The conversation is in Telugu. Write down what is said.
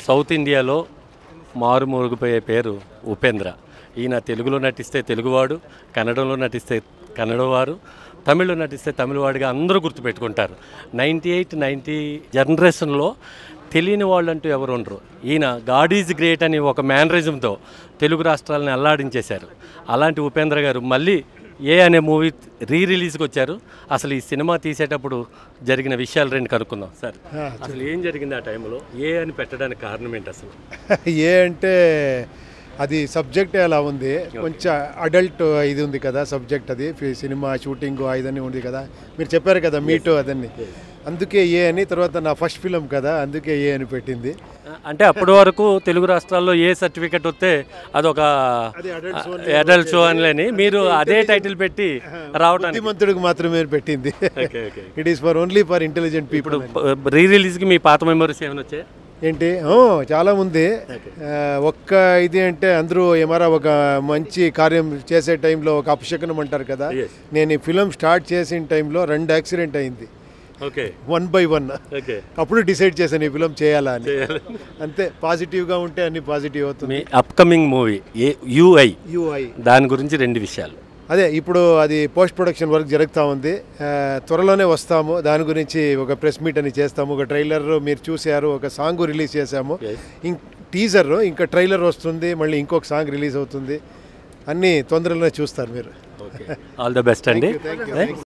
సౌత్ ఇండియాలో మారుమూగిపోయే పేరు ఉపేంద్ర ఈయన తెలుగులో నటిస్తే తెలుగువాడు కన్నడంలో నటిస్తే కన్నడవారు తమిళ్లో నటిస్తే తమిళవాడిగా అందరూ గుర్తుపెట్టుకుంటారు నైంటీ ఎయిట్ నైంటీ జనరేషన్లో తెలియని వాళ్ళంటూ ఎవరు ఉండరు ఈయన గాడ్ ఈజ్ గ్రేట్ అని ఒక మేనరిజంతో తెలుగు రాష్ట్రాలను అల్లాడించేశారు అలాంటి ఉపేంద్ర గారు మళ్ళీ ఏ అనే మూవీ రీ రిలీజ్కి వచ్చారు అసలు ఈ సినిమా తీసేటప్పుడు జరిగిన విషయాలు రెండు కనుక్కుందాం సార్ అసలు ఏం జరిగింది ఆ టైంలో ఏ అని పెట్టడానికి కారణం ఏంటి అసలు ఏ అంటే అది సబ్జెక్ట్ అలా ఉంది కొంచెం అడల్ట్ ఇది ఉంది కదా సబ్జెక్ట్ అది ఫి- సినిమా షూటింగ్ ఇదని ఉంది కదా మీరు చెప్పారు కదా మీటు అదని అందుకే ఏ అని తర్వాత నా ఫస్ట్ ఫిలిం కదా అందుకే ఏ అని పెట్టింది అంటే అప్పటి వరకు తెలుగు రాష్ట్రాల్లో ఏ సర్టిఫికెట్ వస్తే అదొక అది adults అడల్ట్స్ అని మీరు అదే టైటిల్ పెట్టి రావడానికి బుద్ధిమంతుడికి మాత్రమే పెట్టింది okay okay it is for only for intelligent people ఇప్పుడు రీ రిలీజ్కి మీ పాత మెమరీస్ ఏమైనా వచ్చాయి ఏంటి ఓ, చాలా ఉంది ఆ, ఒక్క ఇది అంటే అందరూ ఏమారా ఒక మంచి కార్యం చేసే టైంలో ఒక అపశకనం అంటారు కదా Yes. నేను ఈ ఫిలిం స్టార్ట్ చేసిన టైంలో రెండు యాక్సిడెంట్ అయింది okay one by one okay అప్పుడు డిసైడ్ చేశాను ఈ ఫిలిం చేయాలా అని అంతే పాజిటివ్గా ఉంటే అన్ని పాజిటివ్ అవుతుంది మీ అప్కమింగ్ మూవీ ఏ యూఐ యూఐ దాని గురించి రెండు విషయాలు అదే ఇప్పుడు అది పోస్ట్ ప్రొడక్షన్ వర్క్ జరుగుతూ ఉంది ఆ, త్వరలోనే వస్తాము దాని గురించి ఒక ప్రెస్ మీట్ అని చేస్తాము ఒక ట్రైలర్ మీరు చూశారు ఒక సాంగ్ రిలీజ్ చేశాము Yes. ఇం టీజర్ ఇంకా ట్రైలర్ వస్తుంది మళ్ళీ ఇంకొక సాంగ్ రిలీజ్ అవుతుంది అన్నీ తొందరలోనే చూస్తారు మీరు ఓకే ఆల్ ద బెస్ట్ అండి Thank you, thank you.